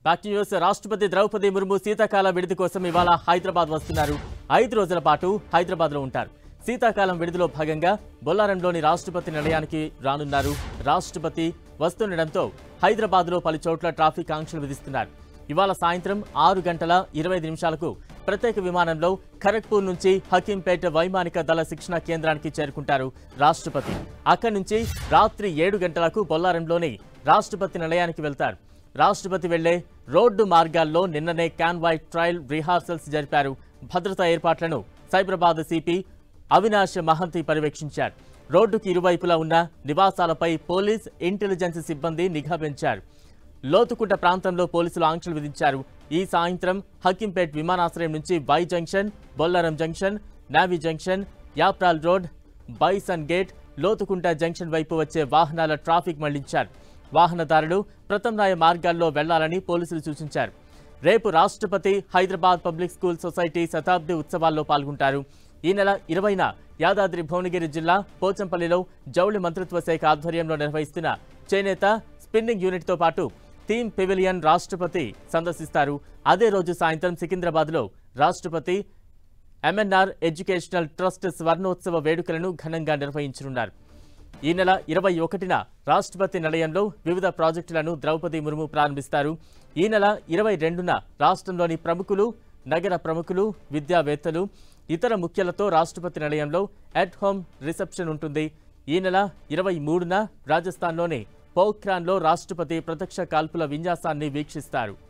back to news రాష్ట్రపతి ద్రౌపది ముర్ము శీతాకాల విడిది కోసం ఇవాళ హైదరాబాద్ వస్తున్నారు ఐదు రోజుల పాటు హైదరాబాద్లో ఉంటారు శీతాకాలం విడుదలలో భాగంగా బొల్లారంలోని రాష్ట్రపతి నిలయానికి రానున్నారు రాష్ట్రపతి వస్తుండటంతో హైదరాబాద్లో పలు చోట్ల ట్రాఫిక్ ఆంక్షలు విధిస్తున్నారు ఇవాళ సాయంత్రం ఆరు గంటల ఇరవై ఐదు నిమిషాలకు ప్రత్యేక విమానంలో ఖరగ్పూర్ నుంచి హకీంపేట వైమానిక దళ శిక్షణ కేంద్రానికి చేరుకుంటారు రాష్ట్రపతి అక్కడి నుంచి రాత్రి ఏడు గంటలకు బొల్లారంలోని రాష్ట్రపతి నిలయానికి వెళ్తారు రాష్ట్రపతి వెళ్లే రోడ్డు మార్గాల్లో నిన్ననే కాన్వాయ్ ట్రయల్ రిహార్సల్స్ జరిపారు భద్రతా ఏర్పాట్లను సైబరాబాద్ సిపి అవినాష్ మహంతి పర్యవేక్షించారు రోడ్డుకి ఇరువైపులా ఉన్న నివాసాలపై పోలీస్ ఇంటెలిజెన్స్ సిబ్బంది నిఘా పెంచారు లోతుకుంట ప్రాంతంలో పోలీసులు ఆంక్షలు విధించారు ఈ సాయంత్రం హకింపేట్ విమానాశ్రయం నుంచి Y junction Bollaram junction navy junction Yapral road bison gate Lothukunta junction వైపు వచ్చే వాహనాల ట్రాఫిక్ మళ్లించారు వాహనదారులు ప్రత్యామ్నాయ మార్గాల్లో వెళ్లాలని పోలీసులు సూచించారు రేపు రాష్ట్రపతి హైదరాబాద్ పబ్లిక్ స్కూల్ సొసైటీ శతాబ్ది ఉత్సవాల్లో పాల్గొంటారు ఈ నెల ఇరవైన యాదాద్రి భువనగిరి జిల్లా పోచంపల్లిలో జౌళి మంత్రిత్వ శాఖ ఆధ్వర్యంలో నిర్వహిస్తున్న చేనేత స్పిన్నింగ్ యూనిట్తో పాటు థీమ్ పెవిలియన్ రాష్ట్రపతి సందర్శిస్తారు అదే రోజు సాయంత్రం సికింద్రాబాద్లో రాష్ట్రపతి ఎంఎన్ఆర్ ఎడ్యుకేషనల్ ట్రస్ట్ స్వర్ణోత్సవ వేడుకలను ఘనంగా నిర్వహించనున్నారు ఈ నెల ఇరవై ఒకటిన రాష్ట్రపతి నిలయంలో వివిధ ప్రాజెక్టులను ద్రౌపది ముర్ము ప్రారంభిస్తారు ఈ నెల ఇరవై రెండున రాష్ట్రంలోని ప్రముఖులు నగర ప్రముఖులు విద్యావేత్తలు ఇతర ముఖ్యులతో రాష్ట్రపతి నిలయంలో అట్ హోమ్ రిసెప్షన్ ఉంటుంది ఈ నెల ఇరవై మూడున రాజస్థాన్లోని పోఖ్రాన్లో రాష్ట్రపతి ప్రత్యక్ష కాల్పుల విన్యాసాన్ని వీక్షిస్తారు